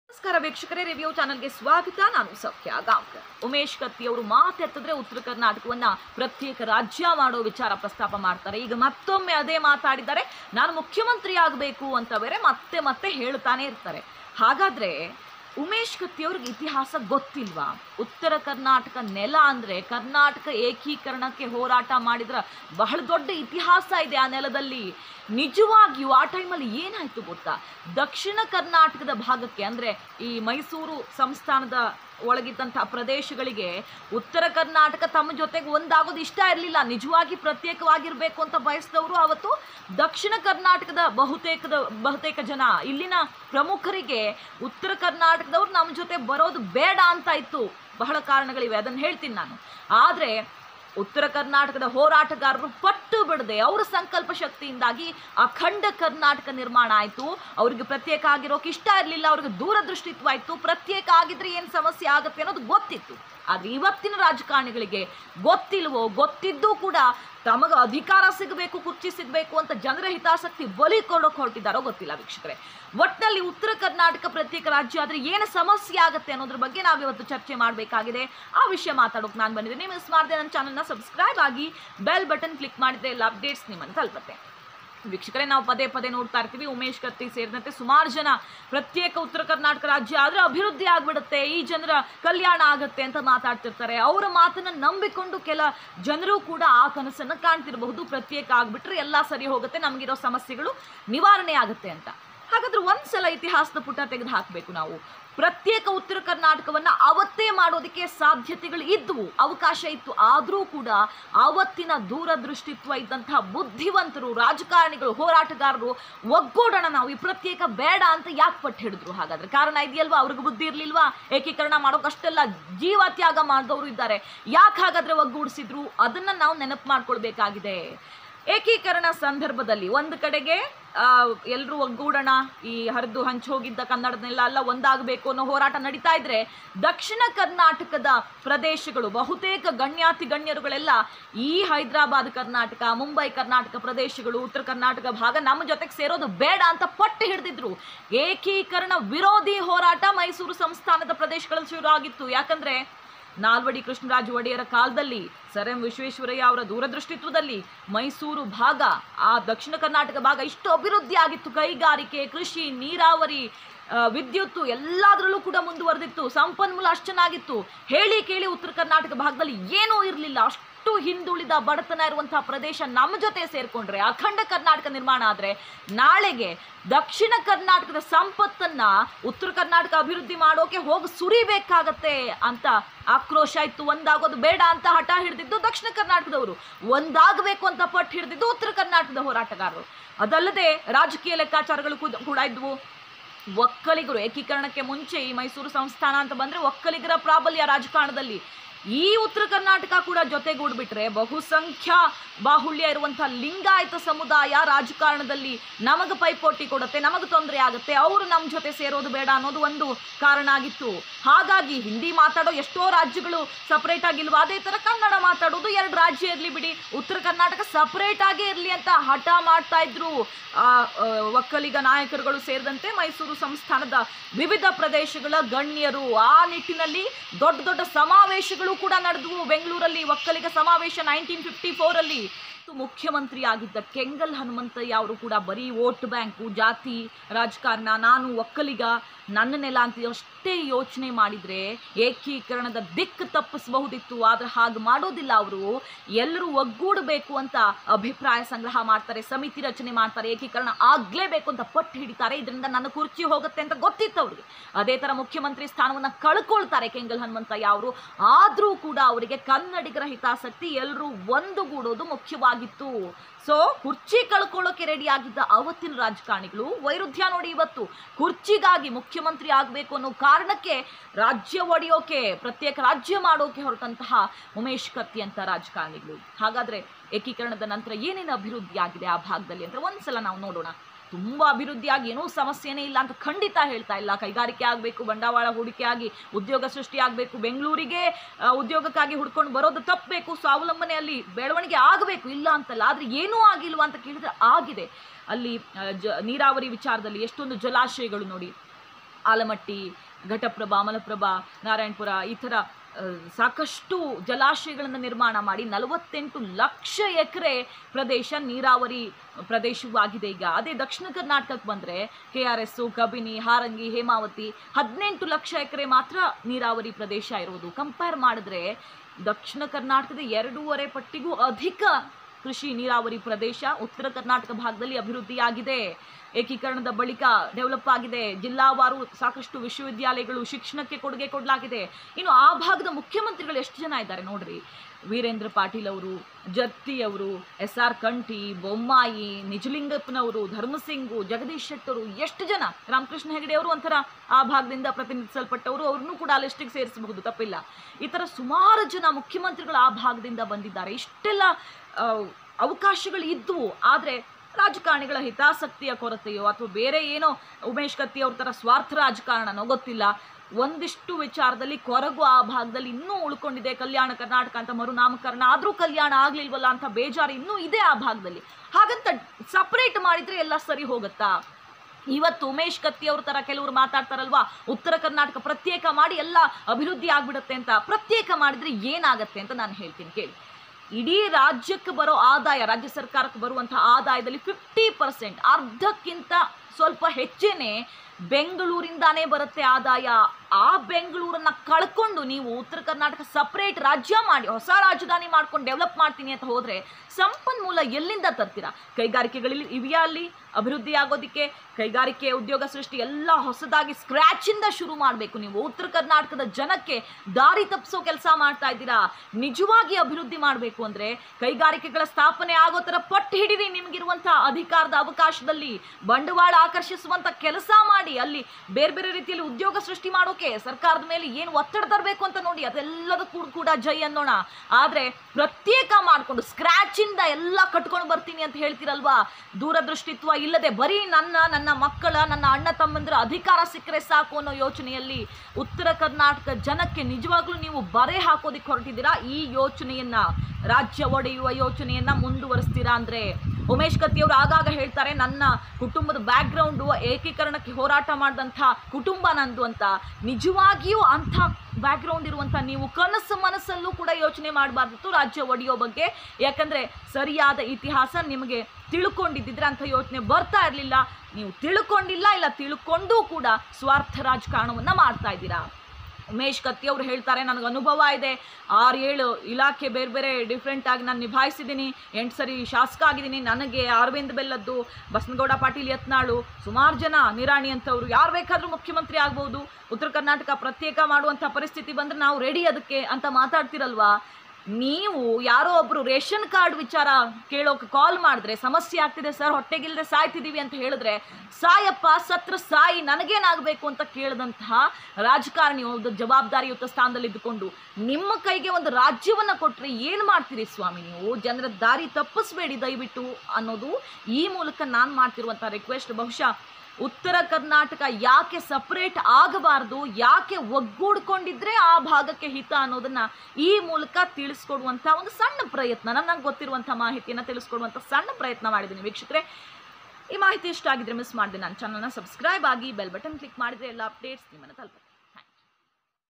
ನಮಸ್ಕಾರ ವೀಕ್ಷಕರೇ ರಿವ್ಯೂ ಚಾನಲ್ಗೆ ಸ್ವಾಗತ ನಾನು ಸೌಖ್ಯ ಗಾಂವ್ಕರ್ ಉಮೇಶ್ ಕತ್ತಿ ಅವರು ಮಾತೆತ್ತಿದ್ರೆ ಉತ್ತರ ಕರ್ನಾಟಕವನ್ನ ಪ್ರತ್ಯೇಕ ರಾಜ್ಯ ಮಾಡೋ ವಿಚಾರ ಪ್ರಸ್ತಾಪ ಮಾಡ್ತಾರೆ ಈಗ ಮತ್ತೊಮ್ಮೆ ಅದೇ ಮಾತಾಡಿದ್ದಾರೆ ನಾನು ಮುಖ್ಯಮಂತ್ರಿ ಆಗಬೇಕು ಅಂತ ಬೇರೆ ಮತ್ತೆ ಮತ್ತೆ ಹೇಳ್ತಾನೆ ಇರ್ತಾರೆ ಹಾಗಾದ್ರೆ ಉಮೇಶ್ ಕತ್ತಿ ಅವ್ರಿಗೆ ಇತಿಹಾಸ ಗೊತ್ತಿಲ್ವಾ ಉತ್ತರ ಕರ್ನಾಟಕ ನೆಲ ಅಂದ್ರೆ ಕರ್ನಾಟಕ ಏಕೀಕರಣಕ್ಕೆ ಹೋರಾಟ ಮಾಡಿದ್ರ ಬಹಳ ದೊಡ್ಡ ಇತಿಹಾಸ ಇದೆ ಆ ನೆಲದಲ್ಲಿ ನಿಜವಾಗಿಯೂ ಆ ಟೈಮಲ್ಲಿ ಏನಾಯ್ತು ಗೊತ್ತಾ ದಕ್ಷಿಣ ಕರ್ನಾಟಕದ ಭಾಗಕ್ಕೆ ಅಂದ್ರೆ ಈ ಮೈಸೂರು ಸಂಸ್ಥಾನದ ಒಳಗಿದ್ದಂತಹ ಪ್ರದೇಶಗಳಿಗೆ ಉತ್ತರ ಕರ್ನಾಟಕ ತಮ್ಮ ಜೊತೆಗೆ ಒಂದಾಗೋದು ಇಷ್ಟ ಇರಲಿಲ್ಲ ನಿಜವಾಗಿ ಪ್ರತ್ಯೇಕವಾಗಿರ್ಬೇಕು ಅಂತ ಬಯಸಿದವರು ಅವತ್ತು ದಕ್ಷಿಣ ಕರ್ನಾಟಕದ ಬಹುತೇಕದ ಬಹುತೇಕ ಜನ ಇಲ್ಲಿನ ಪ್ರಮುಖರಿಗೆ ಉತ್ತರ ಕರ್ನಾಟಕದವ್ರು ನಮ್ಮ ಜೊತೆ ಬರೋದು ಬೇಡ ಅಂತ ಇತ್ತು ಬಹಳ ಕಾರಣಗಳಿವೆ ಅದನ್ನು ಹೇಳ್ತೀನಿ ನಾನು ಆದರೆ ಉತ್ತರ ಕರ್ನಾಟಕದ ಹೋರಾಟಗಾರರು ಪಟ್ಟು ಬಿಡದೆ ಅವರ ಸಂಕಲ್ಪ ಶಕ್ತಿಯಿಂದಾಗಿ ಅಖಂಡ ಕರ್ನಾಟಕ ನಿರ್ಮಾಣ ಆಯಿತು ಅವ್ರಿಗೆ ಪ್ರತ್ಯೇಕ ಆಗಿರೋಕೆ ಇಷ್ಟ ಇರಲಿಲ್ಲ ಅವ್ರಿಗೆ ದೂರದೃಷ್ಟಿತ್ವ ಆಯಿತು ಪ್ರತ್ಯೇಕ ಆಗಿದ್ರೆ ಏನು ಸಮಸ್ಯೆ ಆಗುತ್ತೆ ಅನ್ನೋದು ಗೊತ್ತಿತ್ತು ಆದರೆ ಇವತ್ತಿನ ರಾಜಕಾರಣಿಗಳಿಗೆ ಗೊತ್ತಿಲ್ವೋ ಗೊತ್ತಿದ್ದೂ ಕೂಡ ತಮಗೆ ಅಧಿಕಾರ ಸಿಗಬೇಕು ಕುರ್ಚಿ ಸಿಗಬೇಕು ಅಂತ ಜನರ ಹಿತಾಸಕ್ತಿ ಬಲಿ ಕೊಡೋಕೆ ಹೊರಟಿದ್ದಾರೋ ಗೊತ್ತಿಲ್ಲ ವೀಕ್ಷಕರೇ ಒಟ್ಟಿನಲ್ಲಿ ಉತ್ತರ ಕರ್ನಾಟಕ ಪ್ರತ್ಯೇಕ ರಾಜ್ಯ ಆದರೆ ಏನು ಸಮಸ್ಯೆ ಆಗುತ್ತೆ ಅನ್ನೋದ್ರ ಬಗ್ಗೆ ನಾವಿವತ್ತು ಚರ್ಚೆ ಮಾಡಬೇಕಾಗಿದೆ ಆ ವಿಷಯ ಮಾತಾಡೋಕೆ ನಾನು ಬಂದಿದ್ದೀನಿ ಮಿಸ್ ಮಾಡದೆ ನನ್ನ ಚಾನಲ್ನ ಸಬ್ಸ್ಕ್ರೈಬ್ ಆಗಿ ಬೆಲ್ ಬಟನ್ ಕ್ಲಿಕ್ ಮಾಡಿದ್ರೆ ಎಲ್ಲ ಅಪ್ಡೇಟ್ಸ್ ನಿಮ್ಮನ್ನು ತಲುಪತ್ತೆ ವೀಕ್ಷಕರೇ ನಾವು ಪದೇ ಪದೇ ನೋಡ್ತಾ ಇರ್ತೀವಿ ಉಮೇಶ್ ಕತ್ತಿ ಸೇರಿದಂತೆ ಸುಮಾರು ಜನ ಪ್ರತ್ಯೇಕ ಉತ್ತರ ಕರ್ನಾಟಕ ರಾಜ್ಯ ಆದರೆ ಅಭಿವೃದ್ಧಿ ಆಗ್ಬಿಡುತ್ತೆ ಈ ಜನರ ಕಲ್ಯಾಣ ಆಗುತ್ತೆ ಅಂತ ಮಾತಾಡ್ತಿರ್ತಾರೆ ಅವರ ಮಾತನ್ನ ನಂಬಿಕೊಂಡು ಕೆಲ ಜನರು ಕೂಡ ಆ ಕನಸನ್ನು ಕಾಣ್ತಿರಬಹುದು ಪ್ರತ್ಯೇಕ ಆಗ್ಬಿಟ್ರೆ ಎಲ್ಲ ಸರಿ ಹೋಗುತ್ತೆ ನಮಗಿರೋ ಸಮಸ್ಯೆಗಳು ನಿವಾರಣೆ ಆಗುತ್ತೆ ಅಂತ ಹಾಗಾದ್ರೆ ಒಂದ್ಸಲ ಇತಿಹಾಸದ ಪುಟ ತೆಗೆದು ಹಾಕಬೇಕು ನಾವು ಪ್ರತ್ಯೇಕ ಉತ್ತರ ಕರ್ನಾಟಕವನ್ನ ಅವತ್ತೇ ಮಾಡೋದಕ್ಕೆ ಸಾಧ್ಯತೆಗಳು ಇದ್ವು ಅವಕಾಶ ಇತ್ತು ಆದರೂ ಕೂಡ ಆವತ್ತಿನ ದೂರದೃಷ್ಟಿತ್ವ ಇದ್ದಂತಹ ಬುದ್ಧಿವಂತರು ರಾಜಕಾರಣಿಗಳು ಹೋರಾಟಗಾರರು ಒಗ್ಗೂಡೋಣ ನಾವು ಈ ಪ್ರತ್ಯೇಕ ಬೇಡ ಅಂತ ಯಾಕೆ ಪಟ್ಟು ಹಿಡಿದ್ರು ಹಾಗಾದ್ರೆ ಕಾರಣ ಇದೆಯಲ್ವಾ ಅವ್ರಿಗೆ ಬುದ್ಧಿ ಇರ್ಲಿಲ್ವಾ ಏಕೀಕರಣ ಮಾಡೋಕಷ್ಟೆಲ್ಲ ಜೀವ ತ್ಯಾಗ ಮಾಡಿದವರು ಇದ್ದಾರೆ ಯಾಕೆ ಹಾಗಾದ್ರೆ ಒಗ್ಗೂಡಿಸಿದ್ರು ಅದನ್ನ ನಾವು ನೆನಪು ಮಾಡ್ಕೊಳ್ಬೇಕಾಗಿದೆ ಏಕೀಕರಣ ಸಂದರ್ಭದಲ್ಲಿ ಒಂದು ಕಡೆಗೆ ಎಲ್ಲರೂ ಒಗ್ಗೂಡೋಣ ಈ ಹರಿದು ಹಂಚಿ ಹೋಗಿದ್ದ ಕನ್ನಡನೆಲ್ಲ ಎಲ್ಲ ಒಂದಾಗಬೇಕು ಅನ್ನೋ ಹೋರಾಟ ನಡೀತಾ ಇದ್ರೆ ದಕ್ಷಿಣ ಕರ್ನಾಟಕದ ಪ್ರದೇಶಗಳು ಬಹುತೇಕ ಗಣ್ಯಾತಿ ಗಣ್ಯರುಗಳೆಲ್ಲ ಈ ಹೈದರಾಬಾದ್ ಕರ್ನಾಟಕ ಮುಂಬೈ ಕರ್ನಾಟಕ ಪ್ರದೇಶಗಳು ಉತ್ತರ ಕರ್ನಾಟಕ ಭಾಗ ನಮ್ಮ ಜೊತೆಗೆ ಸೇರೋದು ಬೇಡ ಅಂತ ಪಟ್ಟು ಹಿಡಿದಿದ್ರು ಏಕೀಕರಣ ವಿರೋಧಿ ಹೋರಾಟ ಮೈಸೂರು ಸಂಸ್ಥಾನದ ಪ್ರದೇಶಗಳಲ್ಲಿ ಶುರು ಆಗಿತ್ತು ಯಾಕಂದ್ರೆ ನಾಲ್ವಡಿ ಕೃಷ್ಣರಾಜ ಒಡೆಯರ ಕಾಲದಲ್ಲಿ ಸರ್ ಎಂ ವಿಶ್ವೇಶ್ವರಯ್ಯ ಅವರ ದೂರದೃಷ್ಟಿತ್ವದಲ್ಲಿ ಮೈಸೂರು ಭಾಗ ಆ ದಕ್ಷಿಣ ಕರ್ನಾಟಕ ಭಾಗ ಇಷ್ಟು ಅಭಿವೃದ್ಧಿ ಆಗಿತ್ತು ಕೈಗಾರಿಕೆ ಕೃಷಿ ನೀರಾವರಿ ಆ, ವಿದ್ಯುತ್ತು ಎಲ್ಲದರಲ್ಲೂ ಕೂಡ ಮುಂದುವರೆದಿತ್ತು ಸಂಪನ್ಮೂಲ ಅಷ್ಟು ಚೆನ್ನಾಗಿತ್ತು ಹೇಳಿ ಕೇಳಿ ಉತ್ತರ ಕರ್ನಾಟಕ ಭಾಗದಲ್ಲಿ ಏನೂ ಇರಲಿಲ್ಲ ಅಷ್ಟು ಹಿಂದುಳಿದ ಬಡತನ ಇರುವಂತಹ ಪ್ರದೇಶ ನಮ್ಮ ಜೊತೆ ಸೇರ್ಕೊಂಡ್ರೆ ಅಖಂಡ ಕರ್ನಾಟಕ ನಿರ್ಮಾಣ ಆದರೆ ನಾಳೆಗೆ ದಕ್ಷಿಣ ಕರ್ನಾಟಕದ ಸಂಪತ್ತನ್ನ ಉತ್ತರ ಕರ್ನಾಟಕ ಅಭಿವೃದ್ಧಿ ಮಾಡೋಕೆ ಹೋಗಿ ಸುರಿಬೇಕಾಗತ್ತೆ ಅಂತ ಆಕ್ರೋಶ ಇತ್ತು ಒಂದಾಗೋದು ಬೇಡ ಅಂತ ಹಠ ಹಿಡಿದಿದ್ದು ದಕ್ಷಿಣ ಕರ್ನಾಟಕದವರು ಒಂದಾಗಬೇಕು ಅಂತ ಪಟ್ಟು ಹಿಡಿದಿದ್ದು ಉತ್ತರ ಕರ್ನಾಟಕದ ಹೋರಾಟಗಾರರು ಅದಲ್ಲದೆ ರಾಜಕೀಯ ಲೆಕ್ಕಾಚಾರಗಳು ಕೂಡ- ಕೂಡ ಇದ್ವು ಒಕ್ಕಲಿಗರು ಏಕೀಕರಣಕ್ಕೆ ಮುಂಚೆ ಈ ಮೈಸೂರು ಸಂಸ್ಥಾನ ಅಂತ ಬಂದ್ರೆ ಒಕ್ಕಲಿಗರ ಪ್ರಾಬಲ್ಯ ರಾಜಕಾರಣದಲ್ಲಿ ಈ ಉತ್ತರ ಕರ್ನಾಟಕ ಕೂಡ ಜೊತೆಗೂಡ್ಬಿಟ್ರೆ ಬಹುಸಂಖ್ಯಾ ಬಾಹುಳ್ಯ ಇರುವಂತಹ ಲಿಂಗಾಯತ ಸಮುದಾಯ ರಾಜಕಾರಣದಲ್ಲಿ ನಮಗೆ ಪೈಪೋಟಿ ಕೊಡುತ್ತೆ ನಮಗೆ ತೊಂದರೆ ಆಗುತ್ತೆ ಅವರು ನಮ್ಮ ಜೊತೆ ಸೇರೋದು ಬೇಡ ಅನ್ನೋದು ಒಂದು ಕಾರಣ ಆಗಿತ್ತು ಹಾಗಾಗಿ ಹಿಂದಿ ಮಾತಾಡೋ ಎಷ್ಟೋ ರಾಜ್ಯಗಳು ಸಪರೇಟ್ ಆಗಿಲ್ವಾ ಅದೇ ಥರ ಕನ್ನಡ ಮಾತಾಡೋದು ಎರಡು ರಾಜ್ಯ ಇರಲಿ ಬಿಡಿ ಉತ್ತರ ಕರ್ನಾಟಕ ಸಪರೇಟ್ ಆಗೇ ಇರಲಿ ಅಂತ ಹಠ ಮಾಡ್ತಾ ಇದ್ರು ಆ, ಆ, ಒಕ್ಕಲಿಗ ನಾಯಕರುಗಳು ಸೇರಿದಂತೆ ಮೈಸೂರು ಸಂಸ್ಥಾನದ ವಿವಿಧ ಪ್ರದೇಶಗಳ ಗಣ್ಯರು ಆ ನಿಟ್ಟಿನಲ್ಲಿ ದೊಡ್ಡ ದೊಡ್ಡ ಸಮಾವೇಶಗಳು ಕೂಡ ನಡೆದವು ಬೆಂಗಳೂರಲ್ಲಿ ಒಕ್ಕಲಿಗ ಸಮಾವೇಶ ನೈನ್ಟೀನ್ ಫಿಫ್ಟಿ ಫೋರಲ್ಲಿ ಮುಖ್ಯಮಂತ್ರಿ ಆಗಿದ್ದ ಕೆಂಗಲ್ ಹನುಮಂತಯ್ಯ ಅವರು ಕೂಡ ಬರೀ ವೋಟ್ ಬ್ಯಾಂಕು ಜಾತಿ ರಾಜಕಾರಣ ನಾನು ಒಕ್ಕಲಿಗ ನನ್ನ ನೆಲ ಅಂತ ಅಷ್ಟೇ ಯೋಚನೆ ಮಾಡಿದರೆ ಏಕೀಕರಣದ ದಿಕ್ಕು ತಪ್ಪಿಸಬಹುದಿತ್ತು ಆದರೆ ಹಾಗೆ ಮಾಡೋದಿಲ್ಲ ಅವರು ಎಲ್ಲರೂ ಒಗ್ಗೂಡಬೇಕು ಅಂತ ಅಭಿಪ್ರಾಯ ಸಂಗ್ರಹ ಮಾಡ್ತಾರೆ ಸಮಿತಿ ರಚನೆ ಮಾಡ್ತಾರೆ ಏಕೀಕರಣ ಆಗಲೇಬೇಕು ಅಂತ ಪಟ್ಟು ಹಿಡಿತಾರೆ ಇದರಿಂದ ನನ್ನ ಕುರ್ಚಿ ಹೋಗುತ್ತೆ ಅಂತ ಗೊತ್ತಿತ್ತು ಅವ್ರಿಗೆ ಅದೇ ಥರ ಮುಖ್ಯಮಂತ್ರಿ ಸ್ಥಾನವನ್ನು ಕಳ್ಕೊಳ್ತಾರೆ ಕೆಂಗಲ್ ಹನುಮಂತಯ್ಯ ಅವರು ಆದರೂ ಕೂಡ ಅವರಿಗೆ ಕನ್ನಡಿಗರ ಹಿತಾಸಕ್ತಿ ಎಲ್ಲರೂ ಒಂದುಗೂಡೋದು ಮುಖ್ಯವಾಗಿತ್ತು ಸೊ ಕುರ್ಚಿ ಕಳ್ಕೊಳ್ಳೋಕೆ ರೆಡಿ ಆಗಿದ್ದ ಅವತ್ತಿನ ರಾಜಕಾರಣಿಗಳು ವೈರುಧ್ಯ ನೋಡಿ ಇವತ್ತು ಕುರ್ಚಿಗಾಗಿ ಮುಖ್ಯಮಂತ್ರಿ ಆಗಬೇಕು ಅನ್ನೋ ಕಾರಣಕ್ಕೆ ರಾಜ್ಯ ಒಡೆಯೋಕೆ ಪ್ರತ್ಯೇಕ ರಾಜ್ಯ ಮಾಡೋಕೆ ಹೊರಟಂತಹ ಉಮೇಶ್ ಕತ್ತಿ ಅಂತ ರಾಜಕಾರಣಿಗಳು ಹಾಗಾದ್ರೆ ಏಕೀಕರಣದ ನಂತರ ಏನೇನು ಅಭಿವೃದ್ಧಿ ಆಗಿದೆ ಆ ಭಾಗದಲ್ಲಿ ಅಂತ ಒಂದ್ಸಲ ನಾವು ನೋಡೋಣ ತುಂಬ ಅಭಿವೃದ್ಧಿಯಾಗಿ ಏನೂ ಸಮಸ್ಯೆನೇ ಇಲ್ಲ ಅಂತ ಖಂಡಿತ ಹೇಳ್ತಾ ಇಲ್ಲ ಕೈಗಾರಿಕೆ ಆಗಬೇಕು ಬಂಡವಾಳ ಹೂಡಿಕೆ ಆಗಿ ಉದ್ಯೋಗ ಸೃಷ್ಟಿ ಆಗಬೇಕು ಬೆಂಗಳೂರಿಗೆ ಆ, ಉದ್ಯೋಗಕ್ಕಾಗಿ ಹುಡ್ಕೊಂಡು ಬರೋದು ತಪ್ಪಬೇಕು ಸ್ವಾವಲಂಬನೆಯಲ್ಲಿ ಬೆಳವಣಿಗೆ ಆಗಬೇಕು ಇಲ್ಲ ಅಂತಲ್ಲ ಆದರೆ ಏನೂ ಆಗಿಲ್ವಾ ಅಂತ ಕೇಳಿದ್ರೆ ಆಗಿದೆ ಅಲ್ಲಿ ಆ, ಜ ನೀರಾವರಿ ವಿಚಾರದಲ್ಲಿ ಎಷ್ಟೊಂದು ಜಲಾಶಯಗಳು ನೋಡಿ ಆಲಮಟ್ಟಿ ಘಟಪ್ರಭಾ ಮಲಪ್ರಭಾ ನಾರಾಯಣಪುರ ಈ ಥರ ಆ, ಸಾಕಷ್ಟು ಜಲಾಶಯಗಳನ್ನು ನಿರ್ಮಾಣ ಮಾಡಿ ನಲವತ್ತೆಂಟು ಲಕ್ಷ ಎಕರೆ ಪ್ರದೇಶ ನೀರಾವರಿ ಪ್ರದೇಶವಾಗಿದೆ ಈಗ ಅದೇ ದಕ್ಷಿಣ ಕರ್ನಾಟಕಕ್ಕೆ ಬಂದರೆ K R S Kabini Harangi Hemavathi ಹದಿನೆಂಟು ಲಕ್ಷ ಎಕರೆ ಮಾತ್ರ ನೀರಾವರಿ ಪ್ರದೇಶ ಇರುವುದು ಕಂಪೇರ್ ಮಾಡಿದ್ರೆ ದಕ್ಷಿಣ ಕರ್ನಾಟಕದ ಎರಡೂವರೆ ಪಟ್ಟಿಗೂ ಅಧಿಕ ಕೃಷಿ ನೀರಾವರಿ ಪ್ರದೇಶ ಉತ್ತರ ಕರ್ನಾಟಕ ಭಾಗದಲ್ಲಿ ಅಭಿವೃದ್ಧಿಯಾಗಿದೆ ಏಕೀಕರಣದ ಬಳಿಕ ಡೆವಲಪ್ ಆಗಿದೆ ಜಿಲ್ಲಾವಾರು ಸಾಕಷ್ಟು ವಿಶ್ವವಿದ್ಯಾಲಯಗಳು ಶಿಕ್ಷಣಕ್ಕೆ ಕೊಡುಗೆ ಕೊಡಲಾಗಿದೆ ಇನ್ನು ಆ ಭಾಗದ ಮುಖ್ಯಮಂತ್ರಿಗಳು ಎಷ್ಟು ಜನ ಇದ್ದಾರೆ ನೋಡ್ರಿ ವೀರೇಂದ್ರ ಪಾಟೀಲ್ ಅವರು ಜತ್ತಿ ಅವರು ಎಸ್ ಆರ್ ಕಂಠಿ ಬೊಮ್ಮಾಯಿ ನಿಜಲಿಂಗಪ್ಪನವರು ಧರ್ಮಸಿಂಗು ಜಗದೀಶ್ ಶೆಟ್ಟರು ಎಷ್ಟು ಜನ ರಾಮಕೃಷ್ಣ ಹೆಗಡೆ ಅವರು ಒಂಥರ ಆ ಭಾಗದಿಂದ ಪ್ರತಿನಿಧಿಸಲ್ಪಟ್ಟವರು ಅವ್ರನ್ನೂ ಕೂಡ ಆ ಲಿಸ್ಟಿಗೆ ಸೇರಿಸಬಹುದು ತಪ್ಪಿಲ್ಲ ಈ ಥರ ಸುಮಾರು ಜನ ಮುಖ್ಯಮಂತ್ರಿಗಳು ಆ ಭಾಗದಿಂದ ಬಂದಿದ್ದಾರೆ ಇಷ್ಟೆಲ್ಲ ಆ, ಅವಕಾಶಗಳು ಇದ್ವು ಆದರೆ ರಾಜಕಾರಣಿಗಳ ಹಿತಾಸಕ್ತಿಯ ಕೊರತೆಯೋ ಅಥವಾ ಬೇರೆ ಏನೋ ಉಮೇಶ್ ಕತ್ತಿ ಅವ್ರ ಥರ ಸ್ವಾರ್ಥ ರಾಜಕಾರಣನೋ ಗೊತ್ತಿಲ್ಲ ಒಂದಿಷ್ಟು ವಿಚಾರದಲ್ಲಿ ಕೊರಗು ಆ ಭಾಗದಲ್ಲಿ ಇನ್ನೂ ಉಳ್ಕೊಂಡಿದೆ ಕಲ್ಯಾಣ ಕರ್ನಾಟಕ ಅಂತ ಮರುನಾಮಕರಣ ಆದರೂ ಕಲ್ಯಾಣ ಆಗ್ಲಿಲ್ವಲ್ಲ ಅಂತ ಬೇಜಾರು ಇನ್ನೂ ಇದೆ ಆ ಭಾಗದಲ್ಲಿ ಹಾಗಂತ ಸಪ್ರೇಟ್ ಮಾಡಿದ್ರೆ ಎಲ್ಲ ಸರಿ ಹೋಗುತ್ತಾ ಇವತ್ತು ಉಮೇಶ್ ಕತ್ತಿ ಅವ್ರ ತರ ಕೆಲವರು ಮಾತಾಡ್ತಾರಲ್ವಾ ಉತ್ತರ ಕರ್ನಾಟಕ ಪ್ರತ್ಯೇಕ ಮಾಡಿ ಎಲ್ಲ ಅಭಿವೃದ್ಧಿ ಆಗ್ಬಿಡುತ್ತೆ ಅಂತ ಪ್ರತ್ಯೇಕ ಮಾಡಿದ್ರೆ ಏನಾಗತ್ತೆ ಅಂತ ನಾನು ಹೇಳ್ತೀನಿ ಕೇಳಿ ಇಡೀ ರಾಜ್ಯಕ್ಕೆ ಬರೋ ಆದಾಯ ರಾಜ್ಯ ಸರ್ಕಾರಕ್ಕೆ ಬರುವಂತಹ ಆದಾಯದಲ್ಲಿ ಫಿಫ್ಟಿ ಪರ್ಸೆಂಟ್ ಅರ್ಧಕ್ಕಿಂತ ಸ್ವಲ್ಪ ಹೆಚ್ಚೇನೆ ಬೆಂಗಳೂರಿಂದಾನೇ ಬರುತ್ತೆ ಆದಾಯ ಆ ಬೆಂಗಳೂರನ್ನ ಕಳ್ಕೊಂಡು ನೀವು ಉತ್ತರ ಕರ್ನಾಟಕ ಸಪ್ರೇಟ್ ರಾಜ್ಯ ಮಾಡಿ ಹೊಸ ರಾಜಧಾನಿ ಮಾಡ್ಕೊಂಡು ಡೆವಲಪ್ ಮಾಡ್ತೀನಿ ಅಂತ ಹೋದ್ರೆ ಸಂಪನ್ಮೂಲ ಎಲ್ಲಿಂದ ತರ್ತೀರಾ ಕೈಗಾರಿಕೆಗಳಲ್ಲಿ ಇವೆಯಾ ಅಲ್ಲಿ ಅಭಿವೃದ್ಧಿ ಆಗೋದಕ್ಕೆ ಕೈಗಾರಿಕೆ ಉದ್ಯೋಗ ಸೃಷ್ಟಿ ಎಲ್ಲ ಹೊಸದಾಗಿ ಸ್ಕ್ರ್ಯಾಚಿಂದ ಶುರು ಮಾಡಬೇಕು ನೀವು ಉತ್ತರ ಕರ್ನಾಟಕದ ಜನಕ್ಕೆ ದಾರಿ ತಪ್ಪಿಸೋ ಕೆಲಸ ಮಾಡ್ತಾ ಇದ್ದೀರಾ ನಿಜವಾಗಿ ಅಭಿವೃದ್ಧಿ ಮಾಡಬೇಕು ಅಂದ್ರೆ ಕೈಗಾರಿಕೆಗಳ ಸ್ಥಾಪನೆ ಆಗೋ ಥರ ಪಟ್ಟು ಹಿಡಿರಿ ನಿಮಗಿರುವಂತಹ ಅಧಿಕಾರದ ಅವಕಾಶದಲ್ಲಿ ಬಂಡವಾಳ ಆಕರ್ಷಿಸುವಂತ ಕೆಲಸ ಮಾಡಿ ಅಲ್ಲಿ ಬೇರೆ ಬೇರೆ ರೀತಿಯಲ್ಲಿ ಉದ್ಯೋಗ ಸೃಷ್ಟಿ ಮಾಡೋಕೆ ಸರ್ಕಾರದ ಮೇಲೆ ಏನು ಒತ್ತಡ ತರಬೇಕು ಅಂತ ನೋಡಿ ಅದೆಲ್ಲದಕ್ಕೂ ಕೂಡ ಜೈ ಅನ್ನೋಣ ಆದ್ರೆ ಪ್ರತ್ಯೇಕ ಮಾಡಿಕೊಂಡು ಸ್ಕ್ರ್ಯಾಚ್ ಇಂದ ಎಲ್ಲ ಕಟ್ಕೊಂಡು ಬರ್ತೀನಿ ಅಂತ ಹೇಳ್ತಿರಲ್ವಾ ದೂರದೃಷ್ಟಿತ್ವ ಇಲ್ಲದೆ ಬರೀ ನನ್ನ ನನ್ನ ಮಕ್ಕಳ ನನ್ನ ಅಣ್ಣ ತಮ್ಮಂದಿರ ಅಧಿಕಾರ ಸಿಕ್ಕರೆ ಸಾಕು ಅನ್ನೋ ಯೋಚನೆಯಲ್ಲಿ ಉತ್ತರ ಕರ್ನಾಟಕ ಜನಕ್ಕೆ ನಿಜವಾಗ್ಲೂ ನೀವು ಬರೆ ಹಾಕೋದಿಕ್ಕೆ ಹೊರಟಿದ್ದೀರಾ ಈ ಯೋಚನೆಯನ್ನ ರಾಜ್ಯ ಒಡೆಯುವ ಯೋಚನೆಯನ್ನ ಮುಂದುವರಿಸ್ತೀರಾ ಅಂದ್ರೆ ಉಮೇಶ್ ಕತ್ತಿ ಅವರು ಆಗಾಗ ಹೇಳ್ತಾರೆ ನನ್ನ ಕುಟುಂಬದ ಬ್ಯಾಕ್ಗ್ರೌಂಡು ಏಕೀಕರಣಕ್ಕೆ ಹೋರಾಟ ಮಾಡಿದಂಥ ಕುಟುಂಬ ನಂದು ಅಂತ ನಿಜವಾಗಿಯೂ ಅಂಥ ಬ್ಯಾಕ್ಗ್ರೌಂಡ್ ಇರುವಂಥ ನೀವು ಕನಸು ಮನಸ್ಸಲ್ಲೂ ಕೂಡ ಯೋಚನೆ ಮಾಡಬಾರ್ದಿತ್ತು ರಾಜ್ಯ ಒಡೆಯೋ ಬಗ್ಗೆ ಯಾಕಂದ್ರೆ ಸರಿಯಾದ ಇತಿಹಾಸ ನಿಮಗೆ ತಿಳ್ಕೊಂಡಿದ್ದಿದ್ರೆ ಅಂಥ ಯೋಚನೆ ಬರ್ತಾ ಇರಲಿಲ್ಲ ನೀವು ತಿಳ್ಕೊಂಡಿಲ್ಲ ಇಲ್ಲ ತಿಳ್ಕೊಂಡೂ ಕೂಡ ಸ್ವಾರ್ಥ ರಾಜಕಾರಣವನ್ನ ಮಾಡ್ತಾ ಇದ್ದೀರಾ ಉಮೇಶ್ ಕತ್ತಿ ಅವರು ಹೇಳ್ತಾರೆ ನನಗೆ ಅನುಭವ ಇದೆ ಆರು ಏಳು ಇಲಾಖೆ ಬೇರೆ ಬೇರೆ ಡಿಫ್ರೆಂಟ್ ಆಗಿ ನಾನು ನಿಭಾಯಿಸಿದ್ದೀನಿ ಎಂಟು ಸರಿ ಶಾಸಕ ಆಗಿದ್ದೀನಿ ನನಗೆ ಅರವಿಂದ್ ಬೆಲ್ಲದ್ದು ಬಸನಗೌಡ ಪಾಟೀಲ್ ಯತ್ನಾಳು ಸುಮಾರು ಜನ ನಿರಾಣಿ ಅಂತವ್ರು ಯಾರು ಬೇಕಾದರೂ ಮುಖ್ಯಮಂತ್ರಿ ಆಗ್ಬೋದು ಉತ್ತರ ಕರ್ನಾಟಕ ಪ್ರತ್ಯೇಕ ಮಾಡುವಂಥ ಪರಿಸ್ಥಿತಿ ಬಂದರೆ ನಾವು ರೆಡಿ ಅದಕ್ಕೆ ಅಂತ ಮಾತಾಡ್ತಿರಲ್ವಾ ನೀವು ಯಾರೋ ಒಬ್ರು ರೇಷನ್ ಕಾರ್ಡ್ ವಿಚಾರ ಕೇಳೋಕೆ ಕಾಲ್ ಮಾಡಿದ್ರೆ ಸಮಸ್ಯೆ ಆಗ್ತಿದೆ ಸರ್ ಹೊಟ್ಟೆಗಿಲ್ದೆ ಸಾಯ್ತಿದ್ದೀವಿ ಅಂತ ಹೇಳಿದ್ರೆ ಸಾಯಪ್ಪ ಸತ್ರ ಸಾಯಿ ನನಗೇನಾಗಬೇಕು ಅಂತ ಕೇಳಿದಂತಹ ರಾಜಕಾರಣಿ ಒಂದು ಜವಾಬ್ದಾರಿಯುತ ಸ್ಥಾನದಲ್ಲಿ ಇದ್ದುಕೊಂಡು ನಿಮ್ಮ ಕೈಗೆ ಒಂದು ರಾಜ್ಯವನ್ನ ಕೊಟ್ರೆ ಏನು ಮಾಡ್ತೀರಿ ಸ್ವಾಮಿ ನೀವು ಜನರ ದಾರಿ ತಪ್ಪಿಸ್ಬೇಡಿ ದಯವಿಟ್ಟು ಅನ್ನೋದು ಈ ಮೂಲಕ ನಾನು ಮಾಡ್ತಿರುವಂಥ ರಿಕ್ವೆಸ್ಟ್ ಬಹುಶಃ ಉತ್ತರ ಕರ್ನಾಟಕ ಯಾಕೆ ಸಪರೇಟ್ ಆಗಬಾರ್ದು ಯಾಕೆ ಒಗ್ಗೂಡ್ಕೊಂಡಿದ್ರೆ ಆ ಭಾಗಕ್ಕೆ ಹಿತ ಅನ್ನೋದನ್ನ ಈ ಮೂಲಕ ತಿಳಿಸ್ಕೊಡುವಂಥ ಒಂದು ಸಣ್ಣ ಪ್ರಯತ್ನ ನನಗೆ ಗೊತ್ತಿರುವಂಥ ಮಾಹಿತಿಯನ್ನು ತಿಳಿಸ್ಕೊಡುವಂಥ ಸಣ್ಣ ಪ್ರಯತ್ನ ಮಾಡಿದ್ದೀನಿ ವೀಕ್ಷಕರೇ ಈ ಮಾಹಿತಿ ಇಷ್ಟ ಆಗಿದ್ರೆ ಮಿಸ್ ಮಾಡಿದೆ ನನ್ನ ಚಾನಲ್ನ ಸಬ್ಸ್ಕ್ರೈಬ್ ಆಗಿ ಬೆಲ್ ಬಟನ್ ಕ್ಲಿಕ್ ಮಾಡಿದ್ರೆ ಎಲ್ಲ ಅಪ್ಡೇಟ್ಸ್ ನಿಮ್ಮನ್ನು ತಲುಪುತ್ತೆ